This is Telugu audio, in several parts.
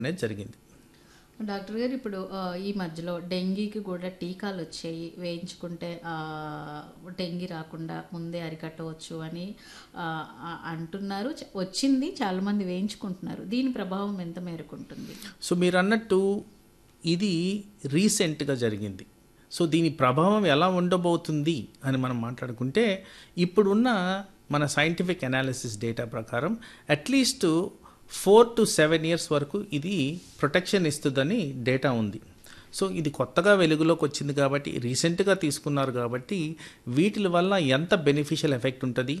అనేది జరిగింది డాక్టర్ గారు ఇప్పుడు ఆ, ఈ మధ్యలో డెంగీకి కూడా టీకాలు వచ్చాయి వేయించుకుంటే ఆ, డెంగీ రాకుండా ముందే అరికట్టవచ్చు అని ఆ, ఆ, అంటున్నారు చ- వచ్చింది చాలామంది వేయించుకుంటున్నారు దీని ప్రభావం ఎంత మేరకు ఉంటుంది సో మీరు అన్నట్టు ఇది రీసెంట్గా జరిగింది సో దీని ప్రభావం ఎలా ఉండబోతుంది అని మనం మాట్లాడుకుంటే ఇప్పుడున్న మన సైంటిఫిక్ అనాలిసిస్ డేటా ప్రకారం at least four to seven years వరకు ఇది ప్రొటెక్షన్ ఇస్తుందని డేటా ఉంది సో ఇది కొత్తగా వెలుగులోకి వచ్చింది కాబట్టి రీసెంట్గా తీసుకున్నారు కాబట్టి వీటి వల్ల ఎంత బెనిఫిషియల్ ఎఫెక్ట్ ఉంటుంది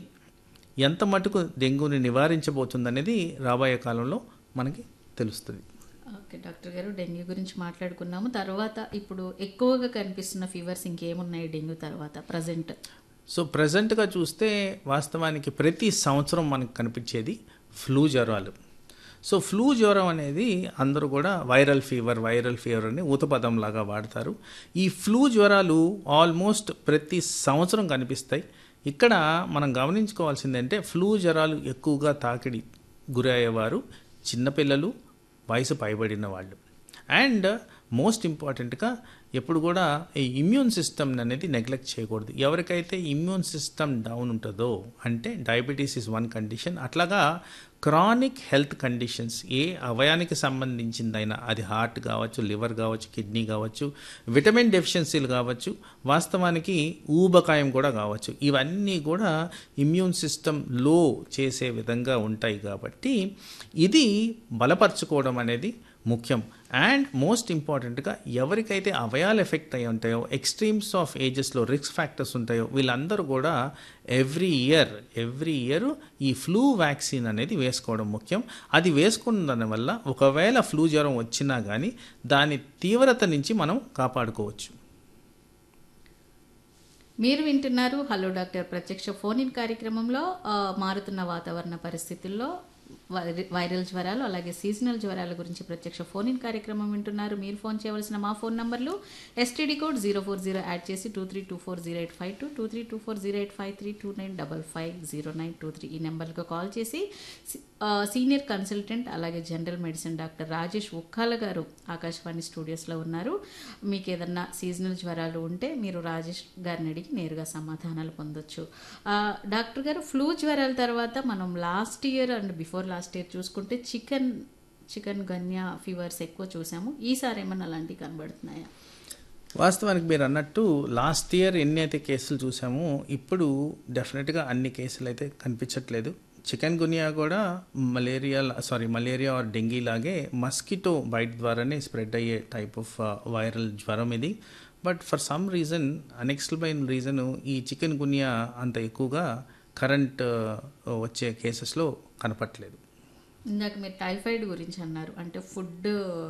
ఎంత మటుకు డెంగ్యూని నివారించబోతుంది అనేది రాబోయే కాలంలో మనకి తెలుస్తుంది ఓకే డాక్టర్ గారు డెంగ్యూ గురించి మాట్లాడుకున్నాము తర్వాత ఇప్పుడు ఎక్కువగా కనిపిస్తున్న ఫీవర్స్ ఇంకేమున్నాయి డెంగ్యూ తర్వాత ప్రజెంట్ సో ప్రజెంట్గా చూస్తే వాస్తవానికి ప్రతి సంవత్సరం మనకు కనిపించేది ఫ్లూ జ్వరాలు సో ఫ్లూ జ్వరం అనేది అందరూ కూడా వైరల్ ఫీవర్ వైరల్ ఫీవర్ అని ఊతపదం లాగా వాడతారు ఈ ఫ్లూ జ్వరాలు ఆల్మోస్ట్ ప్రతి సంవత్సరం కనిపిస్తాయి ఇక్కడ మనం గమనించుకోవాల్సిందంటే ఫ్లూ జ్వరాలు ఎక్కువగా తాకిడి గురయ్యేవారు చిన్నపిల్లలు వయసు పైబడిన వాళ్ళు అండ్ మోస్ట్ ఇంపార్టెంట్గా ఎప్పుడు కూడా ఈ ఇమ్యూన్ సిస్టమ్ అనేది నెగ్లెక్ట్ చేయకూడదు ఎవరికైతే ఇమ్యూన్ సిస్టమ్ డౌన్ ఉంటుందో అంటే డయాబెటీస్ ఇస్ వన్ కండిషన్ అట్లాగా క్రానిక్ హెల్త్ కండిషన్స్ ఏ అవయానికి సంబంధించిందైనా అది హార్ట్ కావచ్చు లివర్ కావచ్చు కిడ్నీ కావచ్చు విటమిన్ డెఫిషియన్సీలు కావచ్చు వాస్తవానికి ఊబకాయం కూడా కావచ్చు ఇవన్నీ కూడా ఇమ్యూన్ సిస్టమ్ లో చేసే విధంగా ఉంటాయి కాబట్టి ఇది బలపరచుకోవడం అనేది ముఖ్యం అండ్ మోస్ట్ ఇంపార్టెంట్గా ఎవరికైతే అవయాలు ఎఫెక్ట్ అయి ఉంటాయో ఎక్స్ట్రీమ్స్ ఆఫ్ ఏజెస్లో రిస్క్ ఫ్యాక్టర్స్ ఉంటాయో వీళ్ళందరూ కూడా ఎవ్రీ ఇయర్ ఎవ్రీ ఇయర్ ఈ ఫ్లూ వ్యాక్సిన్ అనేది వేసుకోవడం ముఖ్యం అది వేసుకున్న దాని వల్ల ఒకవేళ ఫ్లూ జ్వరం వచ్చినా కానీ దాని తీవ్రత నుంచి మనం కాపాడుకోవచ్చు మీరు వింటున్నారు హలో డాక్టర్ ప్రత్యక్ష ఫోన్ ఇన్ కార్యక్రమంలో ఆ, మారుతున్న వాతావరణ పరిస్థితుల్లో వై- వైరల్ జ్వరాలు అలాగే సీజనల్ జ్వరాల గురించి ప్రత్యక్ష ఫోన్ ఇన్ కార్యక్రమం వింటున్నారు మీరు ఫోన్ చేయవలసిన మా ఫోన్ నంబర్లు STD code zero four zero add చేసి two three two four zero eight five two two three two four zero eight five three two nine double five zero nine two three ఈ నెంబర్లకు కాల్ చేసి సి- ఆ, సీనియర్ కన్సల్టెంట్ అలాగే general medicine doctor Rajesh Ukkala garu Akashvani స్టూడియోస్లో ఉన్నారు మీకు ఏదన్నా సీజనల్ జ్వరాలు ఉంటే మీరు రాజేష్ గారిని అడిగి నేరుగా సమాధానాలు పొందొచ్చు ఆ, డాక్టర్ గారు ఫ్లూ జ్వరాల తర్వాత మనం last year and before last year చూసుకుంటే చికెన్ చికెన్ గన్య ఫీవర్స్ ఎక్కువ చూసాము ఈసారి ఏమన్నా అలాంటివి కనబడుతున్నాయా వాస్తవానికి మీరు అన్నట్టు లాస్ట్ ఇయర్ ఎన్ని అయితే కేసులు చూసామో ఇప్పుడు డెఫినెట్గా అన్ని కేసులు అయితే కనిపించట్లేదు చికెన్ గునియా కూడా malaria sorry malaria or dengue లాగే మస్కిటో బైట్ ద్వారానే స్ప్రెడ్ అయ్యే టైప్ ఆఫ్ వైరల్ జ్వరం ఇది but for some reason unexplained reason ఈ చికెన్ గునియా అంత ఎక్కువగా కరెంట్ వచ్చే కేసెస్లో కనపట్లేదు ఇందాక మీరు టైఫాయిడ్ గురించి అన్నారు అంటే ఫుడ్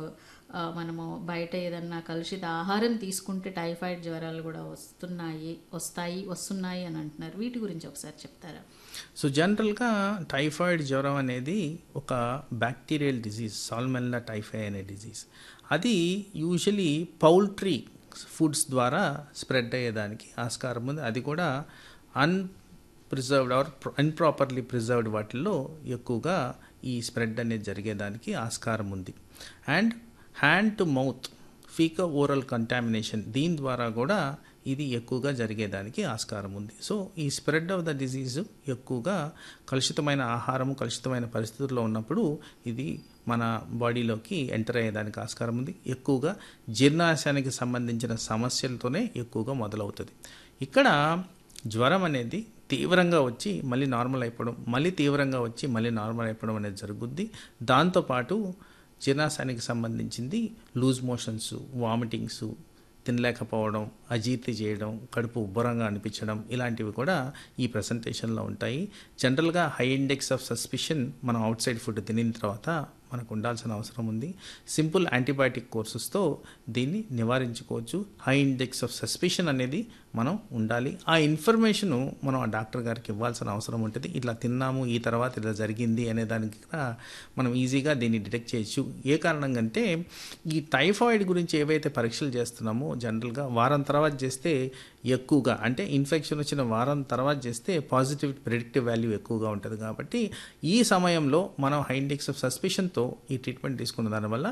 ఆ, మనము బయట ఏదన్నా కలుషిత ఆహారం తీసుకుంటే టైఫాయిడ్ జ్వరాలు కూడా వస్తున్నాయి వస్తాయి వస్తున్నాయి అని అంటున్నారు వీటి గురించి ఒకసారి చెప్తారా సో జనరల్గా టైఫాయిడ్ జ్వరం అనేది ఒక బ్యాక్టీరియల్ డిజీజ్ సాల్మెల్లా టైఫాయి అనే డిజీజ్ అది యూజువలీ పౌల్ట్రీ ఫుడ్స్ ద్వారా స్ప్రెడ్ అయ్యేదానికి ఆస్కారం ఉంది అది కూడా unpreserved or unproperly preserved వాటిల్లో ఎక్కువగా ఈ స్ప్రెడ్ అనేది జరిగేదానికి ఆస్కారం ఉంది and hand to mouth faeco oral contamination దీని ద్వారా కూడా ఇది ఎక్కువగా జరిగేదానికి ఆస్కారం ఉంది సో ఈ స్ప్రెడ్ ఆఫ్ ద డిజీజ్ ఎక్కువగా కలుషితమైన ఆహారము కలుషితమైన పరిస్థితుల్లో ఉన్నప్పుడు ఇది మన బాడీలోకి ఎంటర్ అయ్యేదానికి ఆస్కారం ఉంది ఎక్కువగా జీర్ణాశయానికి సంబంధించిన సమస్యలతోనే ఎక్కువగా మొదలవుతుంది ఇక్కడ జ్వరం అనేది తీవ్రంగా వచ్చి మళ్ళీ నార్మల్ అయిపోవడం మళ్ళీ తీవ్రంగా వచ్చి మళ్ళీ నార్మల్ అయిపోవడం అనేది జరుగుద్ది దాంతోపాటు జీర్ణాశయానికి సంబంధించింది లూజ్ మోషన్స్ వామిటింగ్స్ తినలేకపోవడం అజీర్తి చేయడం కడుపు ఉబ్బరంగా అనిపించడం ఇలాంటివి కూడా ఈ ప్రజెంటేషన్లో ఉంటాయి జనరల్గా హై ఇండెక్స్ ఆఫ్ సస్పిషన్ మనం అవుట్ సైడ్ ఫుడ్ తినిన తర్వాత మనకు ఉండాల్సిన అవసరం ఉంది సింపుల్ యాంటీబయాటిక్ కోర్సెస్తో దీన్ని నివారించుకోవచ్చు హై ఇండెక్స్ ఆఫ్ సస్పిషన్ అనేది మనం ఉండాలి ఆ ఇన్ఫర్మేషను మనం ఆ డాక్టర్ గారికి ఇవ్వాల్సిన అవసరం ఉంటుంది ఇట్లా తిన్నాము ఈ తర్వాత ఇలా జరిగింది అనే దానికి కూడా మనం ఈజీగా దీన్ని డిటెక్ట్ చేయొచ్చు ఏ కారణంగా అంటే ఈ టైఫాయిడ్ గురించి ఏవైతే పరీక్షలు చేస్తున్నామో జనరల్గా వారం తర్వాత చేస్తే ఎక్కువగా అంటే ఇన్ఫెక్షన్ వచ్చిన వారం తర్వాత చేస్తే పాజిటివ్ ప్రిడిక్టివ్ వాల్యూ ఎక్కువగా ఉంటుంది కాబట్టి ఈ సమయంలో మనం హై ఇండెక్స్ ఆఫ్ సస్పిషన్తో ఈ ట్రీట్మెంట్ తీసుకున్న దానివల్ల